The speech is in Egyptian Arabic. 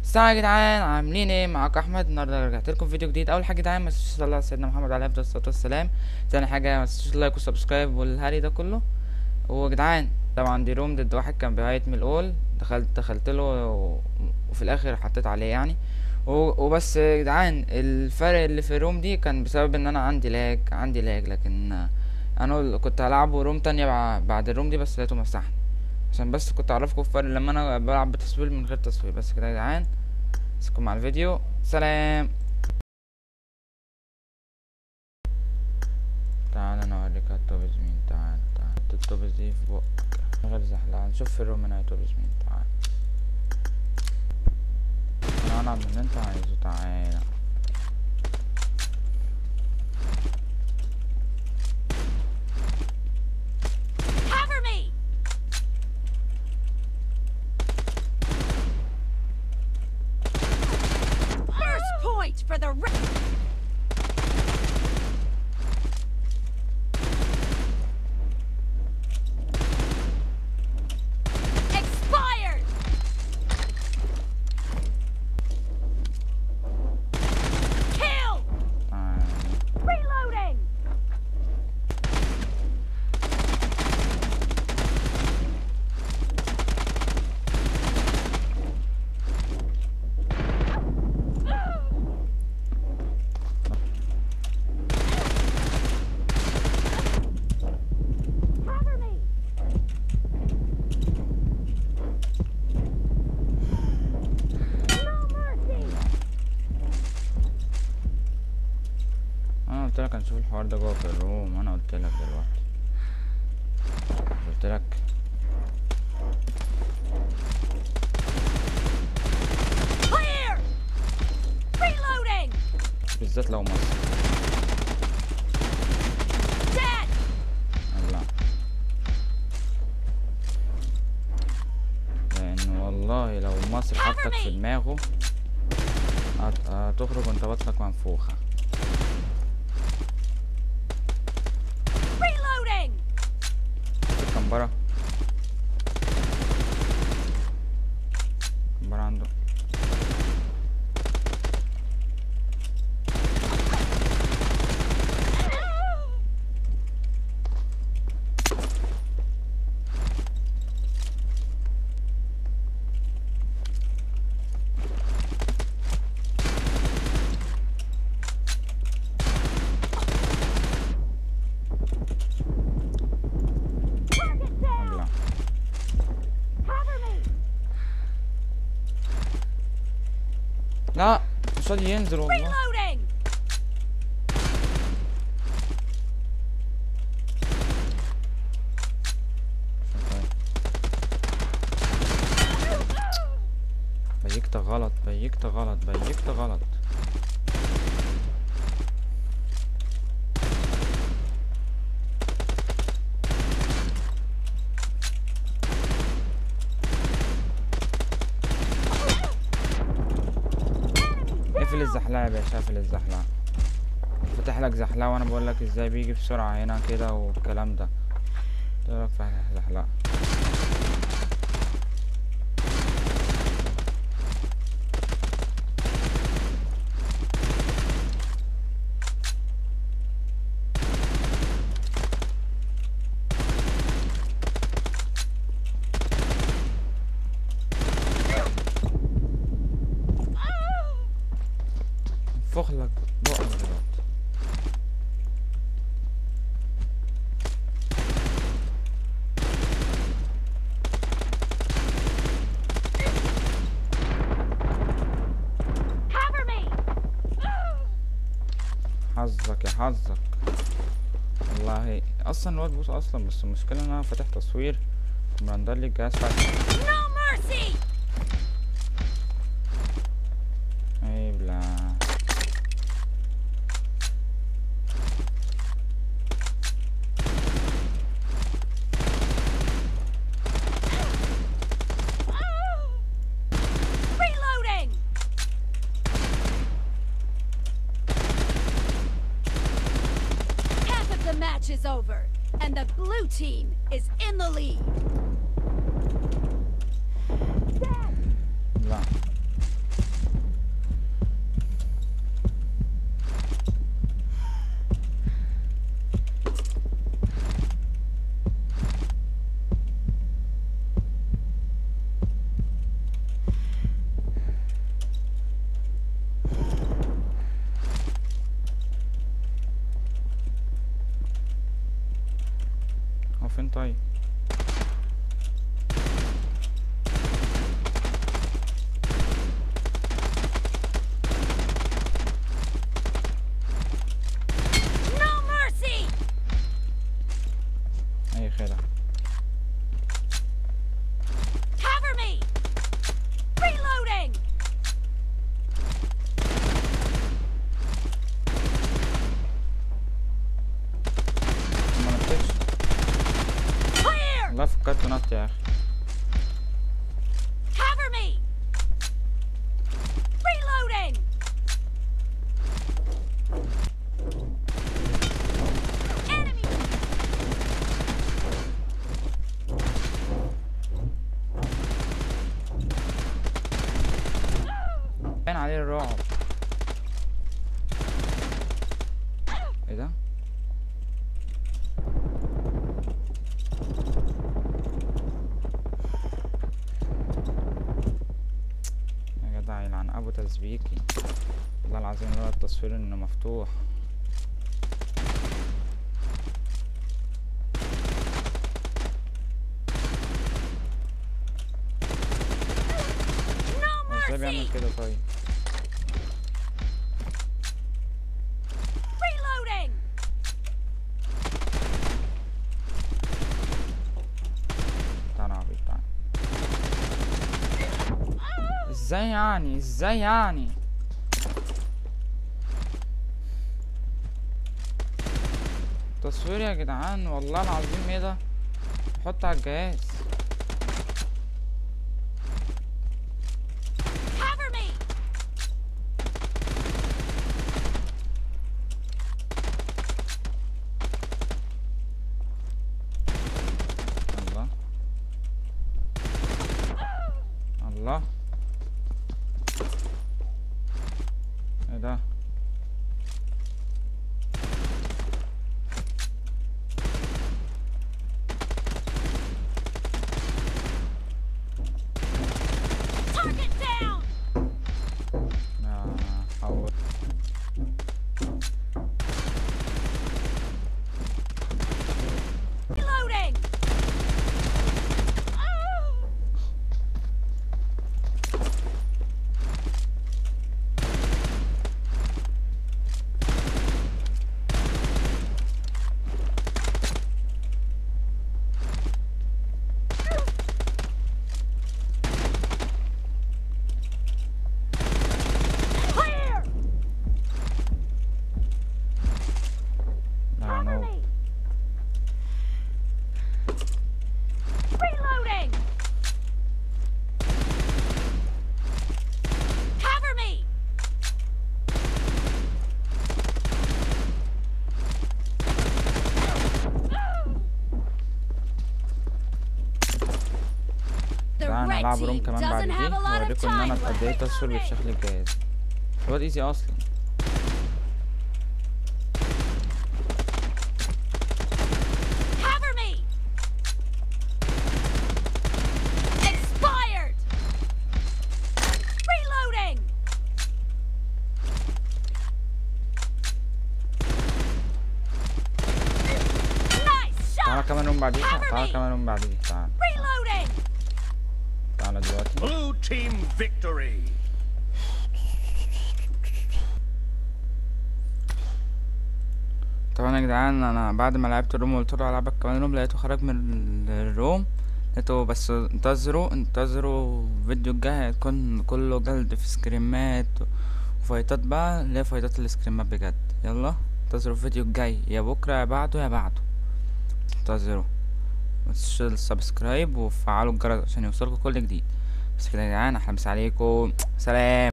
السلام يا جدعان عاملين ايه معاكم احمد النهارده رجعت لكم فيديو جديد اول حاجه يا جدعان ما تنسوش تصلوا على سيدنا محمد عليه افضل الصلاه والسلام تاني حاجه ما تنسوش اللايك والسبسكرايب والهري ده كله ويا جدعان طبعا دي روم ضد واحد كان بيهايت من الاول دخلت دخلت له و... وفي الاخر حطيت عليه يعني و... وبس يا جدعان الفرق اللي في الروم دي كان بسبب ان انا عندي لاج عندي لاج لكن انا كنت هلعبه روم تانية بع- بعد الروم دي بس لقيته مسحني عشان بس كنت اعرفكم الفرق لما انا بلعب بتصوير من غير تصوير بس كده يا جدعان اسيبكم مع الفيديو سلام تعال انا اوريك التوبز مين تعال تعال حط التوبز دي في بقك من غير زحلقة نشوف في الروم انا التوبز مين تعال انا هلعب من اللي انت عايزه تعال Cover me! First point for the Re- Expired! Kill! تعال Reloading! Cover me! No mercy! انا قلت لك هنشوف الحوار ده جوه في الروم انا قلت لك دلوقتي قلت لك Clear! Reloading! بالذات لو مصر Dead! لا لان والله لو مصر حطك في دماغه هت- هتخرج وانت بطنك منفوخة Reloading! كمبرة كمبرة عنده Target down! لا Cover me! لا مش راضي ينزل والله Reloading! بيكت غلط بيكت غلط بيكت غلط اقفل الزحلقة يا باشا اقفل الزحلقة فتح لك زحلقة وانا بقول لك ازاي بيجي بسرعة هنا كده والكلام ده ايه رايك في زحلقة انفخ لك بقك دلوقتي Cover me! حظك يا حظك والله اصلا الواد بوس اصلا بس المشكله ان انا فاتح تصوير مرندر لي الجهاز فاتح No mercy! اي بلا Reloading! Half of the match is over, and the blue team is in the lead. لا فين طيب No mercy! اي خدعة Cover me! Reloading! ما نطيتش Clear! والله فكرت نط يا اخي Cover me! Reloading! Enemy! باين عليه الرعب ايه ده يا جدع يلعن ابو تسبيكي والله العظيم الوقت التصوير انه مفتوح No هو ازاي بيعمل mercy! كده طيب Reloading! تعالى يا عبيط تعالى ازاي يعني ازاي يعني تصوير يا جدعان والله العظيم ايه ده حط على الجهاز Cover me! الله الله ايه ده Target down! لا حول Reloading! Oh! Clear! لا Cover نو me! Reloading! Cover me! The ده انا red هلعب روم team كمان بعد doesn't دي have a lot of واوريكم ان انا time قد ايه left. تصوير بشكل الجهاز الواد ايزي اصلا Cover me! Expired! Reloading! Nice تعالى shot! كمان روم بعديها Cover تعالى me. كمان روم بعديها تعالى Reloading! تعالى دلوقتي Blue team victory. طبعا يا جدعان انا بعد ما لعبت الروم وقلت له العبك كمان روم لقيته خرج من ال- الروم لقيته بس انتظروا انتظروا الفيديو الجاي هيكون كله جلد في سكريمات وفايتات بقى اللي هي فايتات السكريمات بجد يلا انتظروا الفيديو الجاي يا بكره يا بعده يا بعده انتظروا متنسوش السبسكرايب وفعلوا الجرس عشان يوصلكوا كل جديد بس كده يا جدعان احلى مسا عليكم سلام